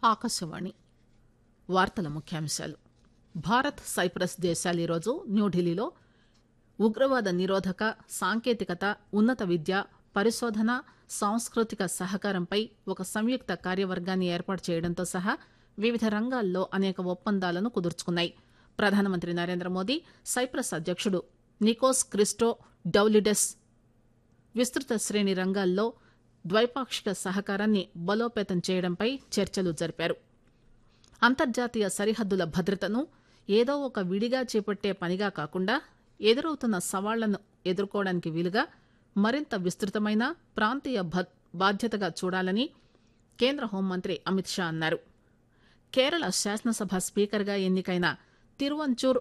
ఆకాశవాణి వార్తల ముఖ్యాంశాలు భారత్ సైప్రస్ దేశాలు ఈరోజు న్యూఢిల్లీలో ఉగ్రవాద నిరోధక సాంకేతికత ఉన్నత విద్య పరిశోధన సాంస్కృతిక సహకారంపై ఒక సంయుక్త కార్యవర్గాన్ని ఏర్పాటు చేయడంతో సహా వివిధ రంగాల్లో అనేక ఒప్పందాలను కుదుర్చుకున్నాయి ప్రధానమంత్రి నరేంద్ర మోదీ సైప్రస్ అధ్యకుడు నికోస్ క్రిస్టో డౌలిడెస్ విస్తృత శ్రేణి రంగాల్లో ద్వైపాక్షిక సహకారాన్ని బలోపేతం చేయడంపై చర్చలు జరిపారు అంతర్జాతీయ సరిహద్దుల భద్రతను ఏదో ఒక విడిగా చేపట్టే పనిగా కాకుండా ఎదురవుతున్న సవాళ్లను ఎదుర్కోవడానికి వీలుగా మరింత విస్తృతమైన ప్రాంతీయ బాధ్యతగా చూడాలని కేంద్ర హోంమంత్రి అమిత్ షా అన్నారు కేరళ శాసనసభ స్పీకర్గా ఎన్నికైన తిరువంచూర్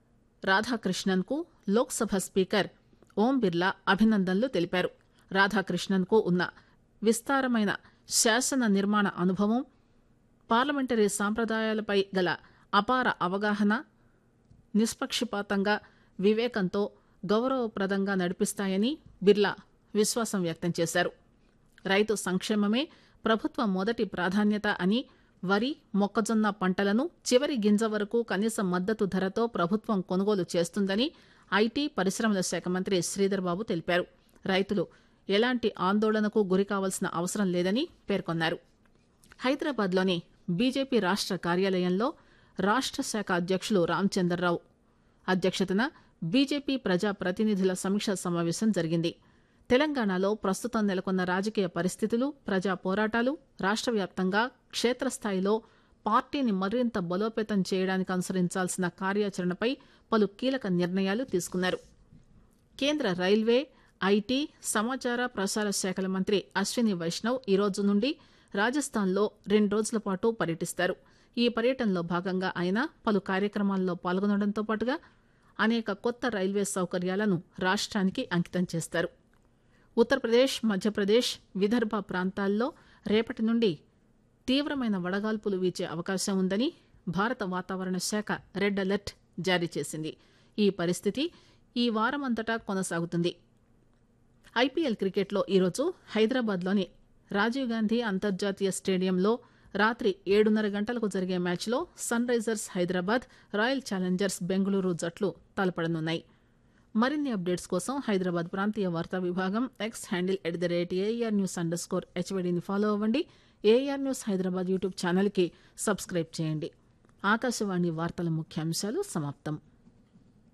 రాధాకృష్ణన్ కు లోక్సభ స్పీకర్ ఓం బిర్లా అభినందనలు తెలిపారు రాధాకృష్ణన్ కు ఉన్న విస్తారమైన శాసన నిర్మాణ అనుభవం పార్లమెంటరీ సాంప్రదాయాలపై గల అపార అవగాహన నిష్పక్షపాతంగా వివేకంతో గౌరవప్రదంగా నడిపిస్తాయని బిర్లా విశ్వాసం వ్యక్తం చేశారు రైతు సంక్షేమమే ప్రభుత్వ మొదటి ప్రాధాన్యత అని వరి మొక్కజొన్న పంటలను చివరి గింజ వరకు కనీస మద్దతు ధరతో ప్రభుత్వం కొనుగోలు చేస్తుందని ఐటీ పరిశ్రమల శాఖ మంత్రి శ్రీధర్ బాబు తెలిపారు రైతులు ఎలాంటి ఆందోళనకు గురికావాల్సిన అవసరం లేదని పేర్కొన్నారు హైదరాబాద్లోని బీజేపీ రాష్ట కార్యాలయంలో రాష్ట శాఖ అధ్యకులు రామచందర్రావు అధ్యక్షతన బీజేపీ ప్రజా ప్రతినిధుల సమీక్షా సమావేశం జరిగింది తెలంగాణలో ప్రస్తుతం నెలకొన్న రాజకీయ పరిస్థితులు ప్రజా పోరాటాలు రాష్ట వ్యాప్తంగా క్షేత్రస్థాయిలో పార్టీని మరింత బలోపేతం చేయడానికి అనుసరించాల్సిన కార్యాచరణపై పలు కీలక నిర్ణయాలు తీసుకున్నారు కేంద్ర రైల్వే ఐటీ సమాచార ప్రసార శాఖల మంత్రి అశ్విని వైష్ణవ్ ఈ రోజు నుండి రాజస్థాన్లో రెండు రోజుల పాటు పర్యటిస్తారు ఈ పర్యటనలో భాగంగా ఆయన పలు కార్యక్రమాల్లో పాల్గొనడంతో పాటుగా అనేక కొత్త రైల్వే సౌకర్యాలను రాష్ట్రానికి అంకితం చేస్తారు ఉత్తరప్రదేశ్ మధ్యప్రదేశ్ విదర్భ ప్రాంతాల్లో రేపటి నుండి తీవ్రమైన వడగాల్పులు వీచే అవకాశం ఉందని భారత వాతావరణ శాఖ రెడ్ అలర్ట్ జారీ చేసింది ఈ పరిస్థితి ఈ వారమంతటా కొనసాగుతుంది ఐపీఎల్ క్రికెట్లో ఈరోజు హైదరాబాద్లోని రాజీవ్ గాంధీ అంతర్జాతీయ స్టేడియంలో రాత్రి ఏడున్నర గంటలకు జరిగే మ్యాచ్లో sunrisers Hyderabad royal challengers Bengaluru జట్లు తలపడనున్నాయి మరిన్ని అప్డేట్స్ కోసం హైదరాబాద్ ప్రాంతీయ వార్తా విభాగం X handle at the rate AR news underscore హెచ్వడిని ఫాలో అవ్వండి ఏఆర్ న్యూస్ హైదరాబాద్ యూట్యూబ్ ఛానల్కి సబ్స్క్రైబ్ చేయండి ఆకాశవాణి వార్తల ముఖ్యాంశాలు సమాప్తం